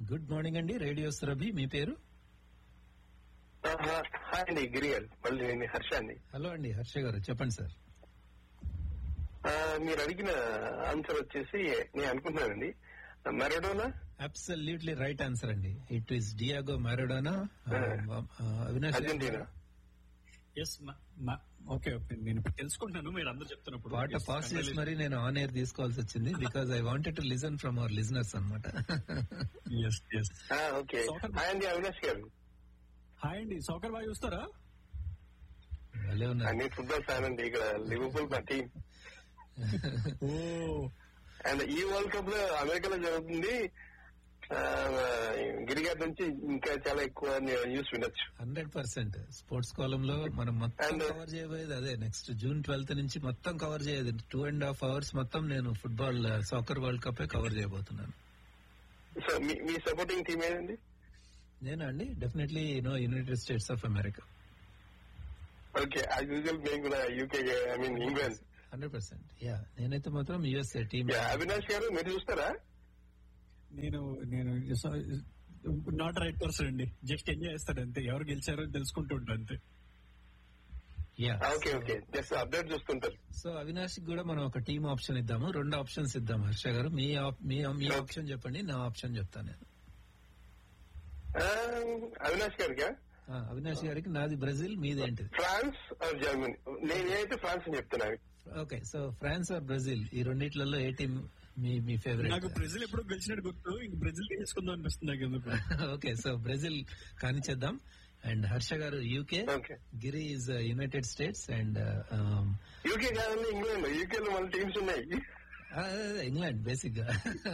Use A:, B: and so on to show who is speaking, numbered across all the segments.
A: Good morning అండి radio Surabhi మీ పేరు
B: హాయ్ అండి గిరిగల్ మళ్ళీ నేను హర్ష అండి
A: హలో అండి హర్ష గారు చెప్పండి సార్
B: ఆ, మీరు అడిగిన ఆన్సర్ వచ్చేసి నేను అనుకుంటున్నానండి మెరడోనా
A: అబ్సల్యూట్లీ రైట్ ఆన్సర్ అండి it is Diego Maradona Avinash
B: Argentina
C: yes okay okay నేను ఇప్పుడు తెలుసుకుంటున్నాను మీరు అందరూ చెప్తున్నప్పుడు
A: పాట
C: Yes,
A: పాస్ చేసి
C: congratulations.
A: మరి నేను ఆన్ ఎయిర్ తీసుకోవాల్సి వచ్చింది because I wanted to listen from our listeners అనమాట
C: Yes, yes.
B: Okay
C: Soccer-
B: hi అండి అవినాష్ గారు
C: హాయ్ అండి సౌకర్ బాగా చూస్తారా
A: భలే ఉన్నారు
B: నేను ఫుట్బాల్ ఫ్యాన్ అండి ఇక్కడ లివర్పూల్ మా టీం
C: ఓ
B: అండ్ ఈ వరల్డ్ కప్ లో అమెరికాలో జరుగుతుంది ఆ, గిరిగారి నుంచి ఇంకా చాలా ఎక్కువ న్యూస్ వినొచ్చు
A: హండ్రెడ్ పర్సెంట్ స్పోర్ట్స్ కాలంలో మనం మొత్తం
B: And-
A: కవర్ చేయబోయేది అదే నెక్స్ట్ జూన్ ట్వెల్త్ నుంచి మొత్తం కవర్ చేయదు టూ అండ్ హాఫ్ అవర్స్ మొత్తం నేను football soccer world cup cover చేయబోతున్నాను
B: సో మీ- మీ సపోర్టింగ్ టీం ఏదండి
A: నేను అండి definitely no United States of America
B: okay as usual మేము కూడా UK I mean England
A: hundred percent yeah నేనైతే మాత్రం యుఎస్ఏ టీమ్
B: అవినాష్ గారు మీరు చూస్తారా
C: నేను నేను నాట్ రైట్ పర్సన్ అండి జస్ట్ ఎంజాయ్ చేస్తాడు అంతే ఎవరు గెలిచారో తెలుసుకుంటూ ఉంటాను అంతే
A: yeah
B: okay okay just update చూస్తుంటారు
A: సో అవినాష్ కూడా మనం ఒక టీమ్ ఆప్షన్ ఇద్దాము రెండు ఆప్షన్స్ ఇద్దాం హర్ష గారు మీ ఆప్- మీ మీ
B: Okay.
A: ఆప్షన్ చెప్పండి నా ఆప్షన్ చెప్తాను నేను
B: ఆ, అవినాష్ గారిగా
A: ఆ, అవినాష్ గారికి నాది బ్రెజిల్ మీది ఏంటిది
B: ఫ్రాన్స్ ఆర్ జర్మనీ నేను ఏదైతే ఫ్రాన్స్ అని చెప్తున్నాను
A: okay so France or Brazil ఈ రెండిట్లలో ఏ టీం మీ మీ
C: నాకు
A: ఫేవరెట్
C: బ్రెజిల్ ఎప్పుడు గెలిచినట్టు గుర్తు ఇంక బ్రెజిల్ తీసుకుందాం అనిపిస్తుంది నాకు ఎందుకు
A: ఓకే సో బ్రెజిల్ కానిచేద్దాం అండ్ హర్ష గారు UK
B: okay
A: Giri is United States and
B: UK కాదండి ఇంగ్లాండ్ యూకే లో మన టీమ్స్ ఉన్నాయి
A: ఇంగ్లాండ్ బేసిక్ గా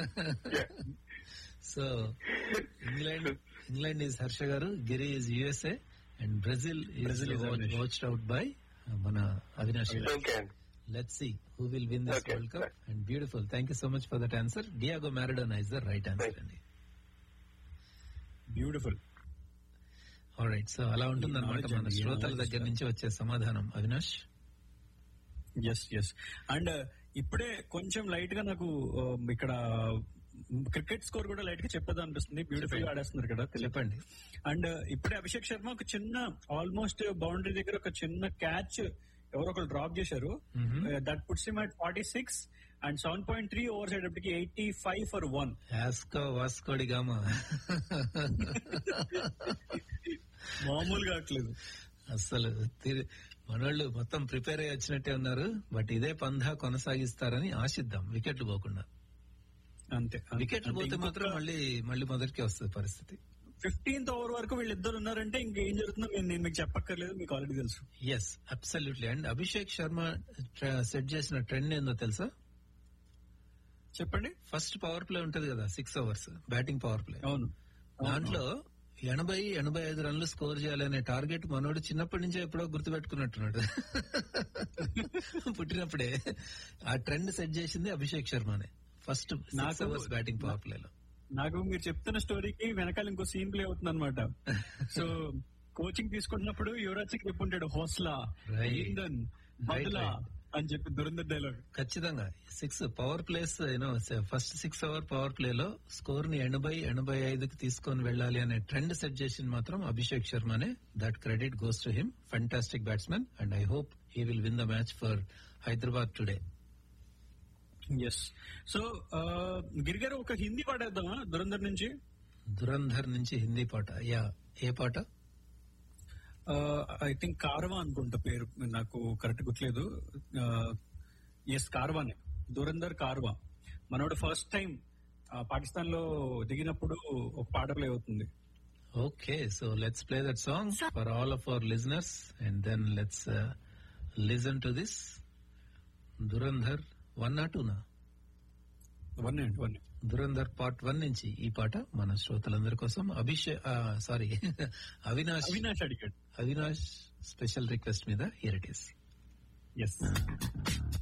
A: so England England is Harsha గారు Giri is USA and Brazil
C: Brazil is Avinash.
A: Watched out by మన అవినాష్ గారు
B: ఓకే అండి
A: let's see who will win this
B: Okay,
A: world cup
B: right.
A: And beautiful thank you so much for that answer Diego Maradona is the right answer
B: Right.
A: అండి
C: beautiful
A: right so అలా ఉంటుంది అనమాట
C: knowledge
A: మన
C: అండి, ఈ
A: శ్రోతల
C: knowledge
A: దగ్గర
C: is-
A: నుంచి వచ్చే సమాధానం అవినాష్
C: ఎస్ ఎస్ అండ్ ఇప్పుడే కొంచెం లైట్ గా నాకు um, ఇక్కడ క్రికెట్ స్కోర్ కూడా లైట్ గా చెప్పేదా అనిపిస్తుంది బ్యూటిఫుల్ గా
A: చెప్పండి.
C: ఆడేస్తున్నారు కదా
A: చెప్పండి
C: అండ్ ఇప్పుడే అభిషేక్ శర్మ ఒక చిన్న ఆల్మోస్ట్ బౌండరీ దగ్గర ఒక చిన్న క్యాచ్ ఎవరో ఒకరు డ్రాప్ చేశారు
A: Mhm.
C: That puts him at forty six and seven point three overs అయ్యేటప్పటికి ఎయిటీ ఫైవ్ ఫర్ వన్
A: యాస్కో వాస్కోడి గామా
C: మామూలుగా కావట్లేదు
A: అస్సలు తిరి- మనోళ్ళు మొత్తం ప్రిపేర్ అయ్యి వచ్చినట్టే ఉన్నారు బట్ ఇదే పంధా కొనసాగిస్తారని ఆశిద్దాం వికెట్లు పోకుండా
C: అంతే
A: వికెట్లు పోతే మాత్రం మళ్ళీ మళ్ళీ మొదటికి వస్తుంది పరిస్థితి
C: ఫిఫ్టీన్త్ ఓవర్ వరకు వీళ్ళిద్దరు ఉన్నారంటే ఇంకేం జరుగుతుందో నేను నేను మీకు చెప్పక్కర్లేదు మీకు ఆల్రెడీ తెలుసు
A: yes absolutely and Abhishek Sharma set చేసిన ట్రెండ్ ఏందో తెలుసా
C: చెప్పండి
A: ఫస్ట్ పవర్ ప్లే ఉంటది కదా six overs batting power play
C: అవును
A: దాంట్లో ఎనభై ఎనభై ఐదు రన్లు స్కోర్ చేయాలనే టార్గెట్ మనోడు చిన్నప్పటి నుంచే ఎప్పుడో గుర్తుపెట్టుకున్నట్టున్నాడు పుట్టినప్పుడే ఆ ట్రెండ్ సెట్ చేసింది అభిషేక్ శర్మనే ఫస్ట్ సిక్స్
C: నాకు-
A: అవర్స్ బ్యాటింగ్ పవర్ ప్లేలో
C: నాకు మీరు చెప్తున్న స్టోరీకి వెనకాల ఇంకో సీన్ ప్లే అవుతుంది అనమాట సో కోచింగ్ తీసుకుంటున్నప్పుడు Yuvraj Singh చెప్పుంటాడు హోస్లా
A: Right.
C: ఇందన్
A: Right,
C: బదులా
A: right.
C: అని చెప్పి దురందర్ డైలాగ్
A: ఖచ్చితంగా six power plays you know first six over power play లో స్కోర్ ని ఎనభై ఎనభై ఐదుకి తీసుకొని వెళ్ళాలి అనే ట్రెండ్ సెట్ చేసింది మాత్రం అభిషేక్ శర్మనే that credit goes to him fantastic batsmen and I hope he will win the match for Hyderabad today
C: yes so గిరిగారు ఒక హిందీ పాడేద్దామా దురందర్ నుంచి
A: దురంధర్ నుంచి హిందీ పాట యా ఏ పాట
C: ఐ థింక్ కార్వా అనుకుంటా పేరు నాకు కరెక్ట్ గుర్తులేదు ఎస్ కార్వానే దురందర్ కార్వా మనోడు ఫస్ట్ టైం పాకిస్తాన్ లో దిగినప్పుడు ఒక పాట ప్లే అవుతుంది
A: okay so let's play that song for all of our listeners and then let's listen to this Dhurandhar one not టూనా
C: వన్ అండి వన్
A: దురంధర్ పార్ట్ వన్ నుంచి ఈ పాట మన శ్రోతలందరి కోసం అభిషేక్ సారీ అవినాష్
C: అవినాష్ అడిగాడు
A: అవినాష్ స్పెషల్ రిక్వెస్ట్ మీద హియర్ ఇట్ ఈస్
C: ఎస్